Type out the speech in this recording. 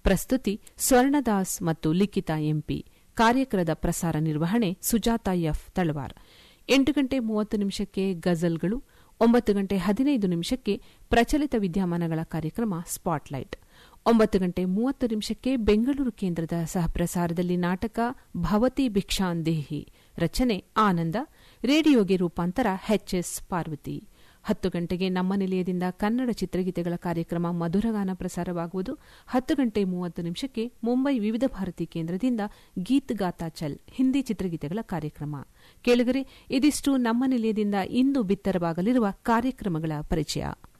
ಪ್ರಸ್ತುತಿ ಸ್ವರ್ಣದಾಸ್ ಮತ್ತು ಲಿಖಿತಾ ಎಂಪಿ ಕಾರ್ಯಕ್ರಮದ ಪ್ರಸಾರ ನಿರ್ವಹಣೆ ಸುಜಾತ ಎಫ್ ತಳವಾರ್ ಎಂಟು ಗಂಟೆ ಮೂವತ್ತು ನಿಮಿಷಕ್ಕೆ ಗಜಲ್ಗಳು ಒಂಬತ್ತು ಗಂಟೆ ಹದಿನೈದು ನಿಮಿಷಕ್ಕೆ ಪ್ರಚಲಿತ ವಿದ್ಯಮಾನಗಳ ಕಾರ್ಯಕ್ರಮ ಸ್ಪಾಟ್ಲೈಟ್ ಒಂಬತ್ತು ಗಂಟೆ ಮೂವತ್ತು ನಿಮಿಷಕ್ಕೆ ಬೆಂಗಳೂರು ಕೇಂದ್ರದ ಸಹಪ್ರಸಾರದಲ್ಲಿ ನಾಟಕ ಭವತಿ ಭಿಕ್ಷಾಂದೇಹಿ ರಚನೆ ಆನಂದ ರೇಡಿಯೋಗೆ ರೂಪಾಂತರ ಎಚ್ಎಸ್ ಪಾರ್ವತಿ ಹತ್ತು ಗಂಟೆಗೆ ನಮ್ಮ ನಿಲಯದಿಂದ ಕನ್ನಡ ಚಿತ್ರಗೀತೆಗಳ ಕಾರ್ಯಕ್ರಮ ಮಧುರಗಾನ ಪ್ರಸಾರವಾಗುವುದು ಹತ್ತು ಗಂಟೆ ಮೂವತ್ತು ನಿಮಿಷಕ್ಕೆ ಮುಂಬೈ ವಿವಿಧ ಭಾರತಿ ಕೇಂದ್ರದಿಂದ ಗೀತ್ ಗಾತಾ ಚಲ್ ಹಿಂದಿ ಚಿತ್ರಗೀತೆಗಳ ಕಾರ್ಯಕ್ರಮ ಕೇಳಿದರೆ ಇದಿಷ್ಟು ನಮ್ಮ ನಿಲಯದಿಂದ ಇಂದು ಬಿತ್ತರವಾಗಲಿರುವ ಕಾರ್ಯಕ್ರಮಗಳ ಪರಿಚಯ